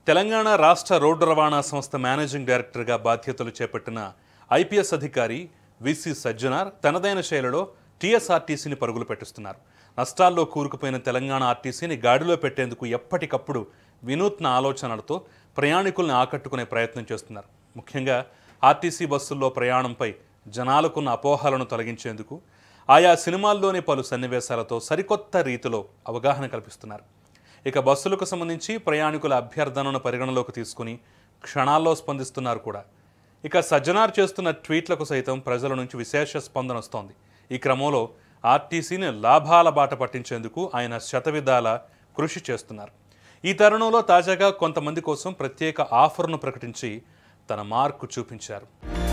తెలంగాణ రాష్ట్ర రోడ్డు రవాణా సంస్థ మేనేజింగ్ డైరెక్టర్గా బాధ్యతలు చేపట్టిన ఐపీఎస్ అధికారి విసి సజ్జనార్ తనదైన శైలిలో టీఎస్ఆర్టీసీని పరుగులు పెట్టిస్తున్నారు నష్టాల్లో కూరుకుపోయిన తెలంగాణ ఆర్టీసీని గాడిలో పెట్టేందుకు ఎప్పటికప్పుడు వినూత్న ఆలోచనలతో ప్రయాణికుల్ని ఆకట్టుకునే ప్రయత్నం చేస్తున్నారు ముఖ్యంగా ఆర్టీసీ బస్సుల్లో ప్రయాణంపై జనాలకున్న అపోహలను తొలగించేందుకు ఆయా సినిమాల్లోని పలు సన్నివేశాలతో సరికొత్త రీతిలో అవగాహన కల్పిస్తున్నారు ఇక బస్సులకు సంబంధించి ప్రయాణికుల అభ్యర్థనను పరిగణలోకి తీసుకుని క్షణాల్లో స్పందిస్తున్నారు కూడా ఇక సజ్జనార్ చేస్తున్న ట్వీట్లకు సైతం ప్రజల నుంచి విశేష స్పందన వస్తోంది ఈ క్రమంలో ఆర్టీసీని లాభాల బాట పట్టించేందుకు ఆయన శతవిధాల కృషి చేస్తున్నారు ఈ తరుణంలో తాజాగా కొంతమంది కోసం ప్రత్యేక ఆఫర్ను ప్రకటించి తన మార్కు చూపించారు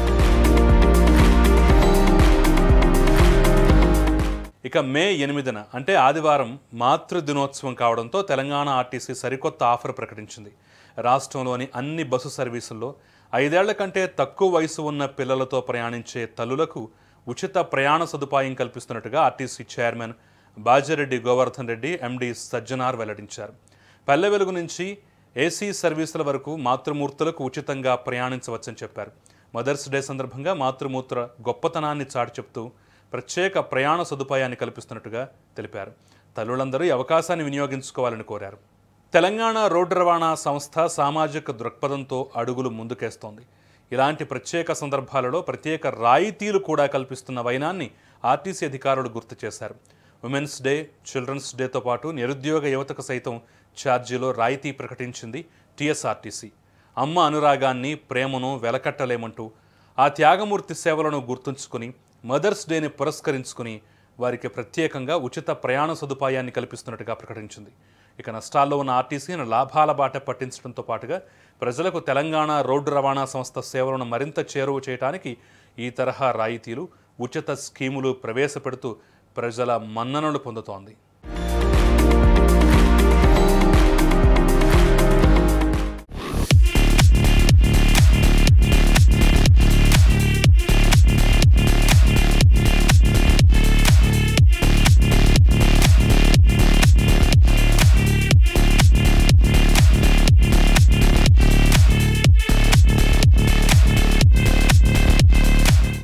ఇక మే ఎనిమిదిన అంటే ఆదివారం మాతృ దినోత్సవం కావడంతో తెలంగాణ ఆర్టీసీ సరికొత్త ఆఫర్ ప్రకటించింది రాష్ట్రంలోని అన్ని బస్సు సర్వీసుల్లో ఐదేళ్ల కంటే తక్కువ వయసు ఉన్న పిల్లలతో ప్రయాణించే తల్లులకు ఉచిత ప్రయాణ సదుపాయం కల్పిస్తున్నట్టుగా RTC chairman Bajireddy Govardhan Reddy MD Sajjanar వెల్లడించారు పల్లె వెలుగు నుంచి ఏసీ సర్వీసుల వరకు మాతృమూర్తులకు ఉచితంగా ప్రయాణించవచ్చని చెప్పారు మదర్స్ డే సందర్భంగా మాతృమూర్తుల గొప్పతనాన్ని చాటి చెప్తూ ప్రత్యేక ప్రయాణ సదుపాయాన్ని కల్పిస్తున్నట్టుగా తెలిపారు తల్లులందరూ ఈ అవకాశాన్ని వినియోగించుకోవాలని కోరారు తెలంగాణ రోడ్డు రవాణా సంస్థ సామాజిక దృక్పథంతో అడుగులు ముందుకేస్తోంది ఇలాంటి ప్రత్యేక సందర్భాలలో ప్రత్యేక రాయితీలు కూడా కల్పిస్తున్న వైనాన్ని ఆర్టీసీ అధికారులు గుర్తు చేశారు ఉమెన్స్ డే చిల్డ్రన్స్ డేతో పాటు నిరుద్యోగ యువతకు సైతం ఛార్జీలో రాయితీ ప్రకటించింది టీఎస్ఆర్టీసీ అమ్మ అనురాగాన్ని ప్రేమను వెలకట్టలేమంటూ ఆ త్యాగమూర్తి సేవలను గుర్తుంచుకుని మదర్స్ డేని పురస్కరించుకుని వారికి ప్రత్యేకంగా ఉచిత ప్రయాణ సదుపాయాన్ని కల్పిస్తున్నట్టుగా ప్రకటించింది ఇక నష్టాల్లో ఉన్న ఆర్టీసీని లాభాల బాట పట్టించడంతో పాటుగా ప్రజలకు తెలంగాణ రోడ్డు రవాణా సంస్థ సేవలను మరింత చేరువ చేయడానికి ఈ తరహా రాయితీలు ఉచిత స్కీములు ప్రవేశపెడుతూ ప్రజల మన్ననలు పొందుతోంది